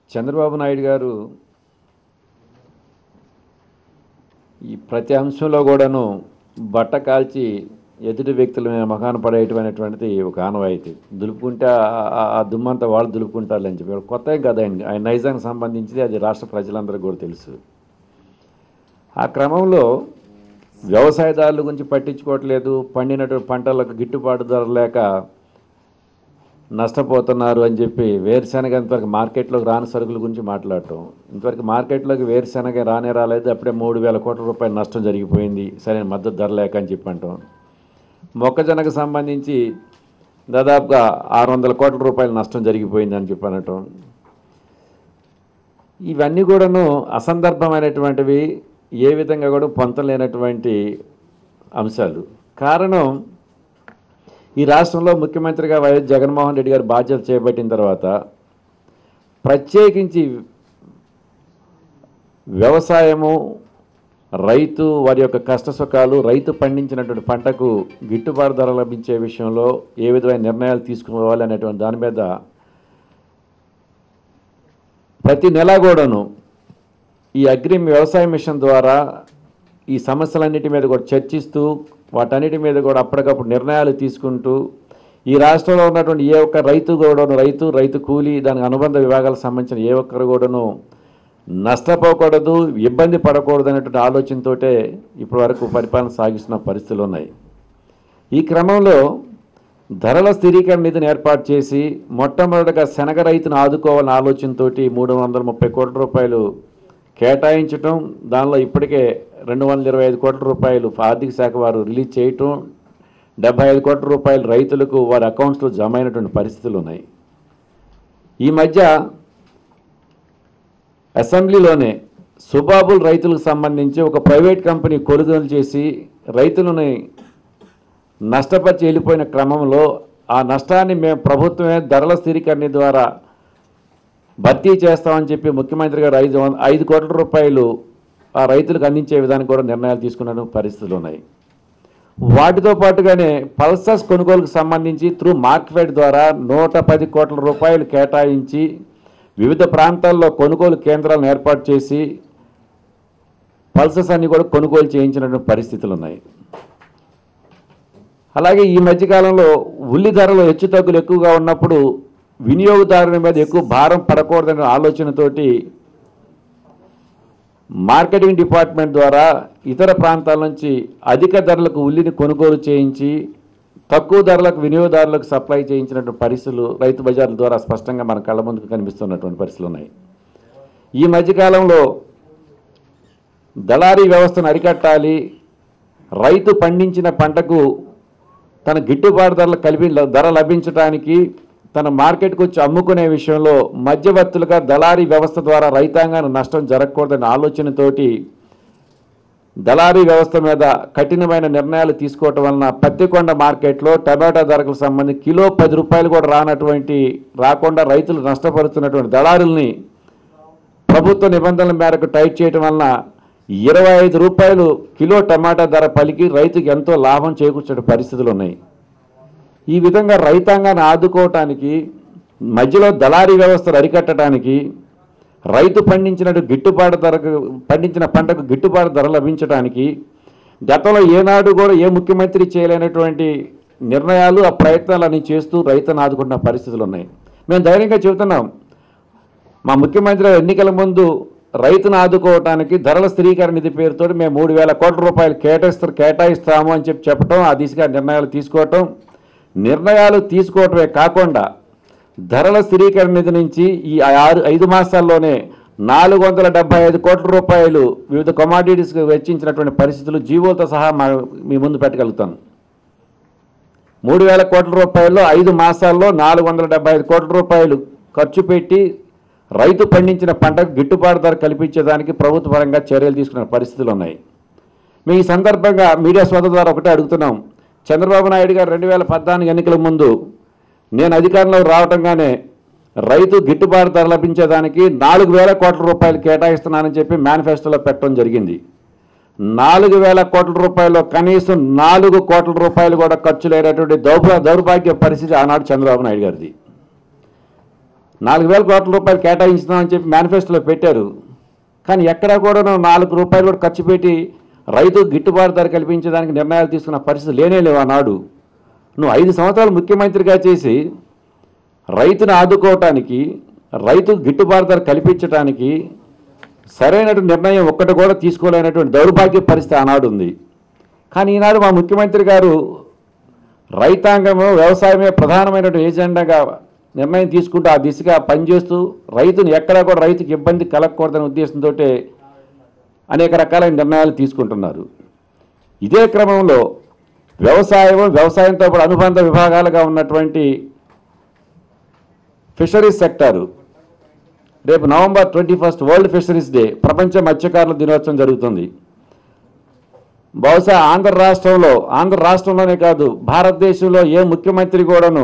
చంద్రబాబు నాయుడు గారు ఈ ప్రతి అంశంలో కూడాను బట్ట కాల్చి ఎదుటి వ్యక్తుల మీద మకాన పడేయటమైనటువంటిది ఒక ఆనవాయితీ దులుపుకుంటే ఆ- ఆ- ఆ దుమ్మంతా వాళ్ళు దులుపుకుంటారు అని చెప్పి కొత్త ఏం కదా ఆయన ఆయన నైజానికి సంబంధించింది అది రాష్ట్ర ప్రజలందరికీ కూడా తెలుసు ఆ క్రమంలో వ్యవసాయదారుల గురించి పట్టించుకోవట్లేదు పండినటువంటి పంటలకు గిట్టుబాటు ధర లేక నష్టపోతున్నారు అని చెప్పి వేరుశనగ ఇంతవరకు మార్కెట్లోకి రాని సరుకుల గురించి మాట్లాడటం ఇంతవరకు మార్కెట్లోకి వేరుశనగ రానే రాలేదు అప్పుడే మూడు వేల కోట్ల రూపాయల నష్టం జరిగిపోయింది సరైన మద్దతు ధర లేక అని చెప్పి అంటాం మొక్కజొన్నకు సంబంధించి దాదాపుగా ఆరు వందల కోట్ల రూపాయల నష్టం జరిగిపోయింది అని చెప్పి అనటం ఇవన్నీ కూడాను అసందర్భమైనటువంటివి ఏ విధంగా కూడా పొంతలేనటువంటి అంశాలు కారణం ఈ రాష్ట్రంలో ముఖ్యమంత్రిగా వైఎస్ జగన్మోహన్ రెడ్డి గారు బాధ్యత చేపట్టిన తర్వాత ప్రత్యేకించి వ్యవసాయము రైతు వారి యొక్క కష్ట సుఖాలు రైతు పండించినటువంటి పంటకు గిట్టుబాటు ధర లభించే విషయంలో ఏ విధమైన నిర్ణయాలు తీసుకోవాలి అనేటువంటి దాని మీద ప్రతి నెల కూడాను ఈ అగ్రి వ్యవసాయ మిషన్ ద్వారా ఈ సమస్యలన్నిటి మీద కూడా చర్చిస్తూ వాటన్నిటి మీద కూడా అప్పటికప్పుడు నిర్ణయాలు తీసుకుంటూ ఈ రాష్ట్రంలో ఉన్నటువంటి ఏ ఒక్క రైతు కూడాను రైతు రైతు కూలీ దానికి అనుబంధ విభాగాలకు సంబంధించిన ఏ ఒక్కరు కూడాను నష్టపోకూడదు ఇబ్బంది పడకూడదు అనేటువంటి ఆలోచనతోటే ఇప్పటి వరకు పరిపాలన సాగిస్తున్న పరిస్థితులు ఉన్నాయి ఈ క్రమంలో ధరల స్థిరీకరణ నిధిని ఏర్పాటు చేసి మొట్టమొదటిగా శనగ రైతును ఆదుకోవాలనే ఆలోచనతోటి మూడు వందల ముప్పై కోట్ల రూపాయలు కేటాయించటం దానిలో ఇప్పటికే రెండు వందల ఇరవై ఐదు కోట్ల రూపాయలు ఆర్థిక శాఖ వారు రిలీజ్ చేయటం డెబ్బై ఐదు కోట్ల రూపాయలు రైతులకు వారి అకౌంట్స్లో జమ అయినటువంటి పరిస్థితులు ఉన్నాయి ఈ మధ్య అసెంబ్లీలోనే సుబాబుల్ రైతులకు సంబంధించి ఒక ప్రైవేట్ కంపెనీ కొనుగోలు చేసి రైతులని నష్టపరిచి వెళ్ళిపోయిన క్రమంలో ఆ నష్టాన్ని మేము ప్రభుత్వమే ధరల స్థిరీకరణ ద్వారా భర్తీ చేస్తామని చెప్పి ముఖ్యమంత్రి గారు ఐదు వం- ఐదు కోట్ల రూపాయలు ఆ రైతులకు అందించే విధానికి కూడా నిర్ణయాలు తీసుకున్న పరిస్థితులు ఉన్నాయి వాటితో పాటుగానే పల్సర్స్ కొనుగోలుకు సంబంధించి త్రూ మార్కెట్ ద్వారా నూట పది కోట్ల రూపాయలు కేటాయించి వివిధ ప్రాంతాల్లో కొనుగోలు కేంద్రాలను ఏర్పాటు చేసి పల్సర్స్ అన్ని కూడా కొనుగోలు చేయించినటువంటి పరిస్థితులు ఉన్నాయి అలాగే ఈ మధ్యకాలంలో ఉల్లి ధరలు హెచ్చుతగ్గులు ఎక్కువగా ఉన్నప్పుడు వినియోగదారుని మీద ఎక్కువ భారం పడకూడదనే ఆలోచనతోటి మార్కెటింగ్ డిపార్ట్మెంట్ ద్వారా ఇతర ప్రాంతాల నుంచి అధిక ధరలకు ఉల్లిని కొనుగోలు చేయించి తక్కువ ధరలకు వినియోగదారులకు సప్లై చేయించినటువంటి పరిస్థితులు రైతు బజార్ల ద్వారా స్పష్టంగా మన కళ్ళ ముందుకు కనిపిస్తున్నటువంటి పరిస్థితులు ఉన్నాయి ఈ మధ్యకాలంలో దళారీ వ్యవస్థను అరికట్టాలి రైతు పండించిన పంటకు తన గిట్టుబాటు ధరలు కలిపి ధర లభించడానికి తన మార్కెట్కి వచ్చి అమ్ముకునే విషయంలో మధ్యవర్తులుగా దళారీ వ్యవస్థ ద్వారా రైతాంగానికి నష్టం జరగకూడదనే ఆలోచనతోటి దళారీ వ్యవస్థ మీద కఠినమైన నిర్ణయాలు తీసుకోవటం వలన పత్తికొండ మార్కెట్లో టమాటా ధరకు సంబంధించి కిలో పది రూపాయలు కూడా రానటువంటి రాకుండా రైతులు నష్టపరుస్తున్నటువంటి దళారుల్ని ప్రభుత్వ నిబంధనల మేరకు టైట్ చేయటం వలన ఇరవై ఐదు రూపాయలు కిలో టమాటా ధర పలికి రైతుకి ఎంతో లాభం చేకూర్చే పరిస్థితులు ఉన్నాయి ఈ విధంగా రైతాంగాన్ని ఆదుకోవటానికి మధ్యలో దళారీ వ్యవస్థను అరికట్టడానికి రైతు పండించినట్టు గిట్టుబాటు ధరకు పండించిన పంటకు గిట్టుబాటు ధర లభించడానికి గతంలో ఏనాడు కూడా ఏ ముఖ్యమంత్రి చేయలేనటువంటి నిర్ణయాలు ఆ ప్రయత్నాలన్నీ చేస్తూ రైతును ఆదుకుంటున్న పరిస్థితులు ఉన్నాయి మేము ధైర్యంగా చెబుతున్నాం మా ముఖ్యమంత్రి ఎన్నికల ముందు రైతును ఆదుకోవటానికి ధరల స్థిరీకరణ నిధి పేరుతో మేము మూడు వేల కోట్ల రూపాయలు కేటాయిస్తూ కేటాయిస్తాము అని చెప్పి చెప్పడం ఆ దిశగా నిర్ణయాలు తీసుకోవటం నిర్ణయాలు తీసుకోవటమే కాకుండా ధరల స్థిరీకరణ నిధి నుంచి ఈ ఆరు ఐదు మాసాల్లోనే నాలుగు వందల డెబ్బై ఐదు కోట్ల రూపాయలు వివిధ కమాడిటీస్కి వెచ్చించినటువంటి పరిస్థితులు జీవోలతో సహా మా మీ ముందు పెట్టగలుగుతాను మూడు వేల కోట్ల రూపాయల్లో ఐదు మాసాల్లో నాలుగు వందల డెబ్బై ఐదు కోట్ల రూపాయలు ఖర్చు పెట్టి రైతు పండించిన పంటకు గిట్టుబాటు ధర కల్పించేదానికి ప్రభుత్వ పరంగా చర్యలు తీసుకున్న పరిస్థితులు ఉన్నాయి మేము ఈ సందర్భంగా మీడియా సోద ద్వారా ఒకటే అడుగుతున్నాం చంద్రబాబు నాయుడు గారు రెండు వేల పద్నాలుగు ఎన్నికల ముందు నేను అధికారంలో రావటంగానే రైతు గిట్టుబాటు ధర లభించేదానికి నాలుగు వేల కోట్ల రూపాయలు కేటాయిస్తున్నానని చెప్పి మేనిఫెస్టోలో పెట్టడం జరిగింది నాలుగు వేల కోట్ల రూపాయలు కనీసం నాలుగు కోట్ల రూపాయలు కూడా ఖర్చు లేనటువంటి దౌర్భ దౌర్భాగ్య పరిస్థితి ఆనాడు చంద్రబాబు నాయుడు గారిది నాలుగు వేల కోట్ల రూపాయలు కేటాయించుదామని చెప్పి మేనిఫెస్టోలో పెట్టారు కానీ ఎక్కడా కూడా నాలుగు రూపాయలు కూడా ఖర్చు పెట్టి రైతు గిట్టుబాటు ధర కల్పించడానికి నిర్ణయాలు తీసుకున్న పరిస్థితి లేనే లేవు ఆనాడు నువ్వు ఐదు సంవత్సరాలు ముఖ్యమంత్రిగా చేసి రైతుని ఆదుకోవటానికి రైతు గిట్టుబాటు ధర కల్పించడానికి సరైనటువంటి నిర్ణయం ఒక్కటి కూడా తీసుకోలేనటువంటి దౌర్భాగ్య పరిస్థితి ఆనాడు ఉంది కానీ ఈనాడు మా ముఖ్యమంత్రి గారు రైతాంగము వ్యవసాయమే ప్రధానమైనటువంటి ఏజెండాగా నిర్ణయం తీసుకుంటూ ఆ దిశగా పనిచేస్తూ రైతుని ఎక్కడా కూడా రైతుకి ఇబ్బంది కలగకూడదనే ఉద్దేశంతో అనేక రకాలైన నిర్ణయాలు తీసుకుంటున్నారు ఇదే క్రమంలో వ్యవసాయం వ్యవసాయంతో పాటు అనుబంధ విభాగాలుగా ఉన్నటువంటి ఫిషరీస్ సెక్టారు రేపు November twenty first world fisheries day ప్రపంచ మత్స్యకారుల దినోత్సవం జరుగుతుంది బహుశా ఆంధ్ర రాష్ట్రంలో ఆంధ్ర రాష్ట్రంలోనే కాదు భారతదేశంలో ఏ ముఖ్యమంత్రి కూడాను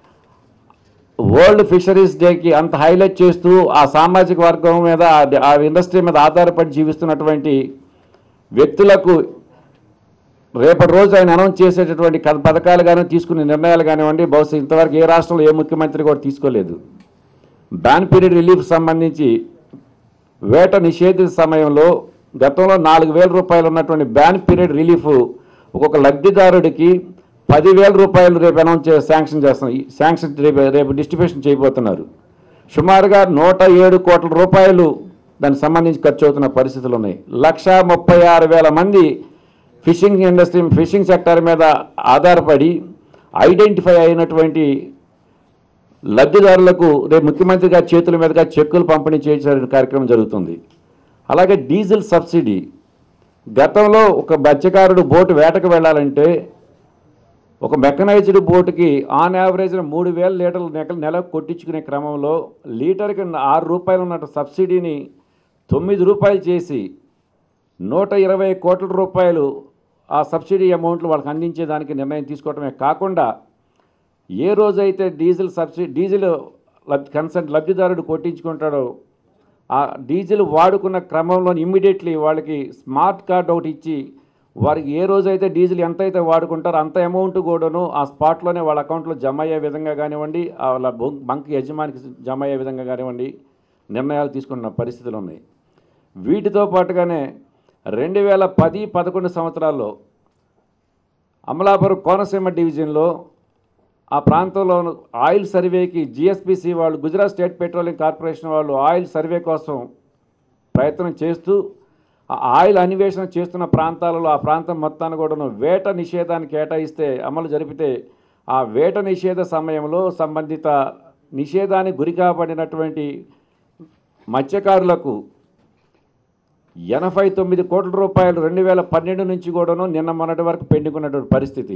వరల్డ్ ఫిషరీస్ డేకి అంత హైలైట్ చేస్తూ ఆ సామాజిక వర్గం మీద ఆ- ఆ ఇండస్ట్రీ మీద ఆధారపడి జీవిస్తున్నటువంటి వ్యక్తులకు రేపటి రోజు ఆయన అనౌన్స్ చేసేటటువంటి కథ పథకాలు కానీ తీసుకునే నిర్ణయాలు కానివ్వండి బహుశా ఇంతవరకు ఏ రాష్ట్రంలో ఏ ముఖ్యమంత్రి కూడా తీసుకోలేదు బ్యాన్ పీరియడ్ రిలీఫ్ సంబంధించి వేట నిషేధిత సమయంలో గతంలో నాలుగు వేల రూపాయలు ఉన్నటువంటి బ్యాన్ పీరియడ్ రిలీఫ్ ఒక్కొక్క లబ్ధిదారుడికి పదివేల రూపాయలు రేపు అనౌన్స్ చే శాంక్షన్ చేస్తున్నారు ఈ శాంక్షన్ రేపు రేపు డిస్ట్రిబ్యూషన్ చేయబోతున్నారు సుమారుగా నూట ఏడు కోట్ల రూపాయలు దానికి సంబంధించి ఖర్చు అవుతున్న పరిస్థితులు ఉన్నాయి లక్ష ముప్పై ఆరు వేల మంది ఫిషింగ్ ఇండస్ట్రీ ఫిషింగ్ సెక్టర్ మీద ఆధారపడి ఐడెంటిఫై అయినటువంటి లబ్ధిదారులకు రేపు ముఖ్యమంత్రి గారి చేతుల మీదుగా చెక్కులు పంపిణీ చేసే కార్యక్రమం జరుగుతుంది అలాగే డీజిల్ సబ్సిడీ గతంలో ఒక మత్స్యకారుడు బోటు వేటకు వెళ్ళాలంటే ఒక మెకనైజ్డ్ బోటుకి ఆన్ యావరేజ్ మూడు వేల లీటర్లు నెల నెలకు కొట్టించుకునే క్రమంలో లీటర్కి ఆరు రూపాయలు ఉన్న సబ్సిడీని తొమ్మిది రూపాయలు చేసి నూట ఇరవై కోట్ల రూపాయలు ఆ సబ్సిడీ అమౌంట్లు వాళ్ళకి అందించేదానికి నిర్ణయం తీసుకోవడమే కాకుండా ఏ రోజైతే డీజిల్ సబ్సిడీ డీజిల్ లబ్ కన్సెంట్ లబ్ధిదారుడు కొట్టించుకుంటాడో ఆ డీజిల్ వాడుకున్న క్రమంలో ఇమ్మీడియట్లీ వాళ్ళకి స్మార్ట్ కార్డ్ ఒకటి ఇచ్చి వారికి ఏ రోజైతే డీజిల్ ఎంత అయితే వాడుకుంటారో అంత అమౌంట్ కూడాను ఆ స్పాట్లోనే వాళ్ళ అకౌంట్లో జమ అయ్యే విధంగా కానివ్వండి ఆ వాళ్ళ బొం- బంక్ యజమానికి జమ అయ్యే విధంగా కానివ్వండి నిర్ణయాలు తీసుకున్న పరిస్థితులు ఉన్నాయి వీటితో పాటుగానే రెండు వేల పది పదకొండు సంవత్సరాల్లో అమలాపురం కోనసీమ డివిజన్లో ఆ ప్రాంతంలో ఆయిల్ సర్వేకి జిఎస్పిసి వాళ్ళు గుజరాత్ స్టేట్ పెట్రోలియం కార్పొరేషన్ వాళ్ళు ఆయిల్ సర్వే కోసం ప్రయత్నం చేస్తూ ఆ ఆయిల్ అన్వేషణ చేస్తున్న ప్రాంతాలలో ఆ ప్రాంతం మొత్తాన్ని కూడాను వేట నిషేధాన్ని కేటాయిస్తే అమలు జరిపితే ఆ వేట నిషేధ సమయంలో సంబంధిత నిషేధానికి గురి కాబడినటువంటి మత్స్యకారులకు ఎనభై తొమ్మిది కోట్ల రూపాయలు రెండు వేల పన్నెండు నుంచి కూడాను నిన్న మొన్నటి వరకు పెండింగ్ ఉన్నటువంటి పరిస్థితి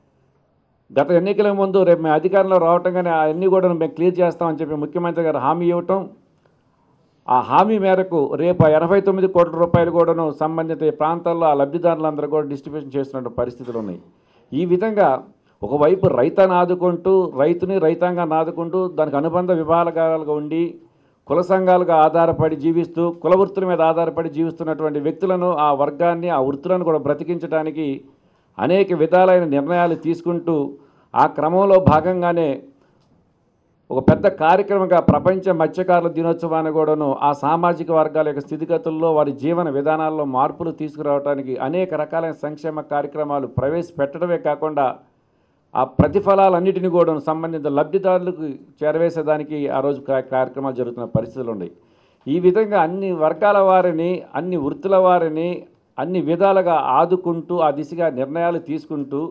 గత ఎన్నికల ముందు రేపు మేము అధికారంలో రావటంగానే అవన్నీ కూడా మేము క్లియర్ చేస్తామని చెప్పి ముఖ్యమంత్రి గారు హామీ ఇవ్వటం ఆ హామీ మేరకు రేపు ఆ ఎనభై తొమ్మిది కోట్ల రూపాయలు కూడాను సంబంధిత ప్రాంతాల్లో ఆ లబ్ధిదారులందరూ కూడా డిస్ట్రిబ్యూషన్ చేస్తున్న పరిస్థితులు ఉన్నాయి ఈ విధంగా ఒకవైపు రైతాన్ని ఆదుకుంటూ రైతుని రైతాంగాన్ని ఆదుకుంటూ దానికి అనుబంధ విభాగాలుగా ఉండి కుల సంఘాలుగా ఆధారపడి జీవిస్తూ కుల వృత్తుల మీద ఆధారపడి జీవిస్తున్నటువంటి వ్యక్తులను ఆ వర్గాన్ని ఆ వృత్తులను కూడా బ్రతికించడానికి అనేక విధాలైన నిర్ణయాలు తీసుకుంటూ ఆ క్రమంలో భాగంగానే ఒక పెద్ద కార్యక్రమంగా ప్రపంచ మత్స్యకారుల దినోత్సవాన్ని కూడాను ఆ సామాజిక వర్గాల యొక్క స్థితిగతుల్లో వారి జీవన విధానాల్లో మార్పులు తీసుకురావడానికి అనేక రకాలైన సంక్షేమ కార్యక్రమాలు ప్రవేశపెట్టడమే కాకుండా ఆ ప్రతిఫలాలన్నిటిని కూడా సంబంధిత లబ్ధిదారులకు చేరవేసేదానికి ఆ రోజు కా- కార్యక్రమాలు జరుగుతున్న పరిస్థితులు ఉన్నాయి ఈ విధంగా అన్ని వర్గాల వారిని అన్ని వృత్తుల వారిని అన్ని విధాలుగా ఆదుకుంటూ ఆ దిశగా నిర్ణయాలు తీసుకుంటూ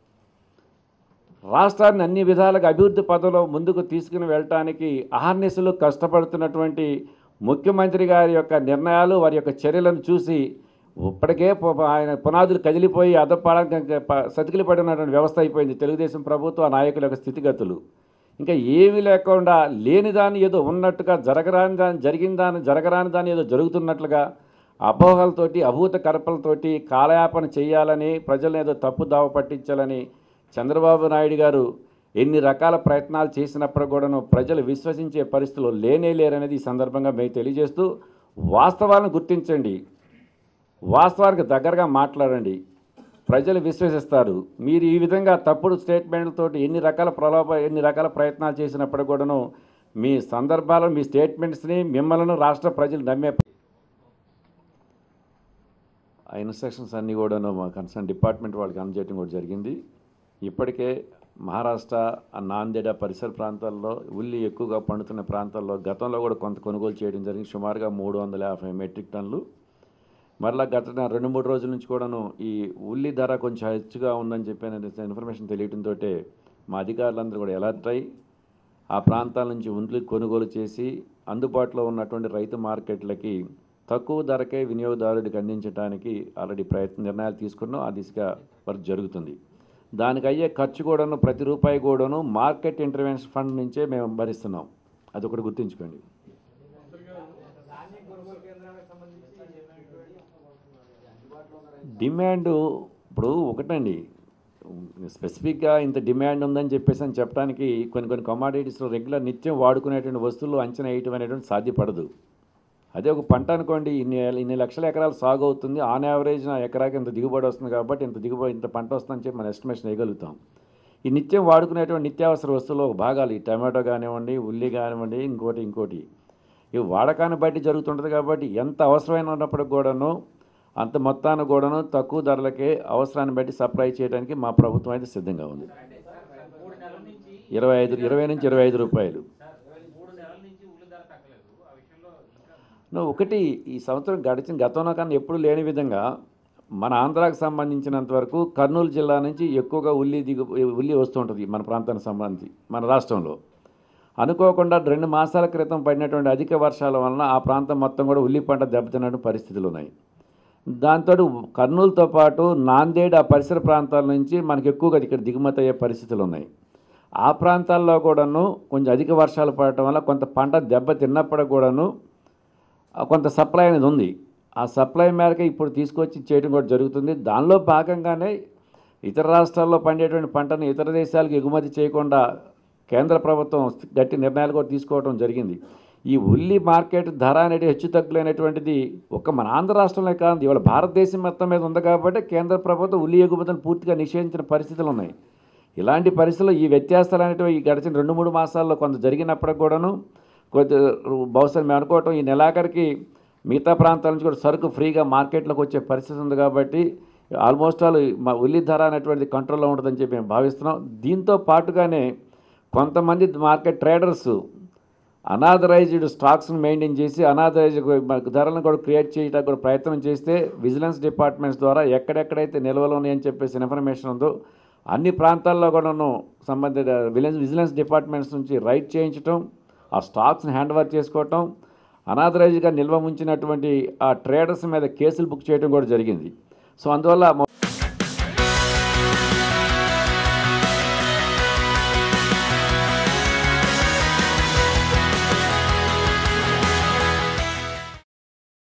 రాష్ట్రాన్ని అన్ని విధాలుగా అభివృద్ధి పదంలో ముందుకు తీసుకుని వెళ్ళటానికి అహర్నిశలు కష్టపడుతున్నటువంటి ముఖ్యమంత్రి గారి యొక్క నిర్ణయాలు వారి యొక్క చర్యలను చూసి ఇప్పటికే పు- ఆయన పునాదులు కదిలిపోయి అదపడానికి సతికిలి పడినటువంటి వ్యవస్థ అయిపోయింది తెలుగుదేశం ప్రభుత్వ నాయకుల యొక్క స్థితిగతులు ఇంకా ఏమీ లేకుండా లేని దాన్ని ఏదో ఉన్నట్టుగా జరగరాని దాని జరిగిన దాన్ని జరగరాని దాన్ని ఏదో జరుగుతున్నట్లుగా అపోహలతోటి అభూత కల్పనలతోటి కాలయాపన చేయాలని ప్రజలను ఏదో తప్పు దావ పట్టించాలని చంద్రబాబు నాయుడు గారు ఎన్ని రకాల ప్రయత్నాలు చేసినప్పుడు కూడాను ప్రజలు విశ్వసించే పరిస్థితులు లేనే లేరనేది ఈ సందర్భంగా మేము తెలియజేస్తూ వాస్తవాలను గుర్తించండి వాస్తవానికి దగ్గరగా మాట్లాడండి ప్రజలు విశ్వసిస్తారు మీరు ఈ విధంగా తప్పుడు స్టేట్మెంట్లతోటి ఎన్ని రకాల ప్రలోభ ఎన్ని రకాల ప్రయత్నాలు చేసినప్పుడు కూడాను మీ సందర్భాలను మీ స్టేట్మెంట్స్ని మిమ్మల్ని రాష్ట్ర ప్రజలు నమ్మే ఆ ఇన్స్ట్రక్షన్స్ అన్నీ కూడాను మా కన్సర్న్ డిపార్ట్మెంట్ వాళ్ళకి అందజేయడం కూడా జరిగింది ఇప్పటికే మహారాష్ట్ర ఆ నాందేడ పరిసర ప్రాంతాల్లో ఉల్లి ఎక్కువగా పండుతున్న ప్రాంతాల్లో గతంలో కూడా కొంత కొనుగోలు చేయడం జరిగింది సుమారుగా మూడు వందల యాభై మెట్రిక్ టన్నులు మరలా గత నా రెండు మూడు రోజుల నుంచి కూడాను ఈ ఉల్లి ధర కొంచెం హెచ్చుగా ఉందని చెప్పి ఇన్ఫర్మేషన్ తెలియడంతో మా అధికారులందరూ కూడా అలర్ట్ అయ్యి ఆ ప్రాంతాల నుంచి ఉల్లి కొనుగోలు చేసి అందుబాటులో ఉన్నటువంటి రైతు మార్కెట్లకి తక్కువ ధరకే వినియోగదారుడికి అందించడానికి ఆల్రెడీ ప్రయత్న నిర్ణయాలు తీసుకున్నాం ఆ దిశగా వర్క్ జరుగుతుంది దానికి అయ్యే ఖర్చు కూడాను ప్రతి రూపాయి కూడాను మార్కెట్ ఇంటర్వెన్షన్ ఫండ్ నుంచే మేము భరిస్తున్నాం అదొకటి గుర్తుంచుకోండి డిమాండ్ ఇప్పుడు ఒకటండి స్పెసిఫిక్గా ఇంత డిమాండ్ ఉందని చెప్పేసి అని చెప్పడానికి కొన్ని కొన్ని కమాడిటీస్లో రెగ్యులర్ నిత్యం వాడుకునేటువంటి వస్తువులు అంచనా వేయటం అనేటువంటి సాధ్యపడదు అదే ఒక పంట అనుకోండి ఇన్ని ఇన్ని లక్షల ఎకరాలు సాగు అవుతుంది ఆన్ యావరేజ్ నా ఎకరాకి ఇంత దిగుబడి వస్తుంది కాబట్టి ఇంత దిగుబడి ఇంత పంట వస్తుందని చెప్పి మనం ఎస్టిమేషన్ వేయగలుగుతాం ఈ నిత్యం వాడుకునేటువంటి నిత్యావసర వస్తువులు ఒక భాగాలు ఈ టమాటో కానివ్వండి ఉల్లి కానివ్వండి ఇంకోటి ఇంకోటి ఇవి వాడకాన్ని బట్టి జరుగుతుంటుంది కాబట్టి ఎంత అవసరమైన ఉన్నప్పటికి కూడాను అంత మొత్తాన్ని కూడాను తక్కువ ధరలకే అవసరాన్ని బట్టి సప్లై చేయడానికి మా ప్రభుత్వం అయితే సిద్ధంగా ఉంది మూడు నెలల నుంచి ఇరవై ఐదు ఇరవై నుంచి ఇరవై ఐదు రూపాయలు సార్ మూడు నెలల నుంచి ఉల్లి ధర తగ్గలేదు ఆ విషయంలో ఇంకా నువ్వు ఒకటి ఈ సంవత్సరం గడిచిన గతంలో కన్నా ఎప్పుడు లేని విధంగా మన ఆంధ్రాకు సంబంధించినంత వరకు కర్నూలు జిల్లా నుంచి ఎక్కువగా ఉల్లి దిగు ఉల్లి వస్తుంటుంది మన ప్రాంతానికి సంబంధించి మన రాష్ట్రంలో అనుకోకుండా రెండు మాసాల క్రితం పడినటువంటి అధిక వర్షాల వలన ఆ ప్రాంతం మొత్తం కూడా ఉల్లి పంట దెబ్బతిన్నటువంటి పరిస్థితులు ఉన్నాయి దాంతో కర్నూలుతో పాటు నాందేడ్ ఆ పరిసర ప్రాంతాల నుంచి మనకి ఎక్కువగా ఇక్కడ దిగుమతి అయ్యే పరిస్థితులు ఉన్నాయి ఆ ప్రాంతాల్లో కూడాను కొంచెం అధిక వర్షాలు పడటం వల్ల కొంత పంట దెబ్బ తిన్నప్పటికి కూడాను ఆ కొంత సప్లై అనేది ఉంది ఆ సప్లై మేరకు ఇప్పుడు తీసుకొచ్చి చేయడం కూడా జరుగుతుంది దానిలో భాగంగానే ఇతర రాష్ట్రాల్లో పండేటువంటి పంటను ఇతర దేశాలకు ఎగుమతి చేయకుండా కేంద్ర ప్రభుత్వం గట్టి నిర్ణయాలు కూడా తీసుకోవడం జరిగింది ఈ ఉల్లి మార్కెట్ ధర అనేది హెచ్చు తగ్గులైనటువంటిది ఒక మన ఆంధ్ర రాష్ట్రంలో కాదు ఇవాళ భారతదేశం మొత్తం మీద ఉంది కాబట్టి కేంద్ర ప్రభుత్వం ఉల్లి ఎగుమతులను పూర్తిగా నిషేధించిన పరిస్థితులు ఉన్నాయి ఇలాంటి పరిస్థితుల్లో ఈ వ్యత్యాసాలు అనేటివి ఈ గడిచిన రెండు మూడు మాసాల్లో కొంత జరిగినప్పటికి కూడాను కొద్ది బహుశా మేము అనుకోవటం ఈ నెలాఖరికి మిగతా ప్రాంతాల నుంచి కూడా సరుకు ఫ్రీగా మార్కెట్లోకి వచ్చే పరిస్థితి ఉంది కాబట్టి ఆల్మోస్ట్ ఆల్ మా ఉల్లి ధర అనేటువంటిది కంట్రోల్లో ఉంటుందని చెప్పి మేము భావిస్తున్నాం దీంతో పాటుగానే కొంతమంది మార్కెట్ ట్రేడర్స్ అనాథరైజ్డ్ స్టాక్స్ను మెయింటైన్ చేసి అనాథరైజ్డ్ ధరలను కూడా క్రియేట్ చేయడానికి కూడా ప్రయత్నం చేస్తే విజిలెన్స్ డిపార్ట్మెంట్స్ ద్వారా ఎక్కడెక్కడైతే నిల్వలు ఉన్నాయని చెప్పేసి ఇన్ఫర్మేషన్ ఉందో అన్ని ప్రాంతాల్లో కూడాను సంబంధిత విజిలెన్స్ విజిలెన్స్ డిపార్ట్మెంట్స్ నుంచి రైట్ చేయించడం ఆ స్టాక్స్ని హ్యాండ్ ఓవర్ చేసుకోవటం అనాథరైజ్గా నిల్వ ఉంచినటువంటి ఆ ట్రేడర్స్ మీద కేసులు బుక్ చేయడం కూడా జరిగింది సో అందువల్ల మొ-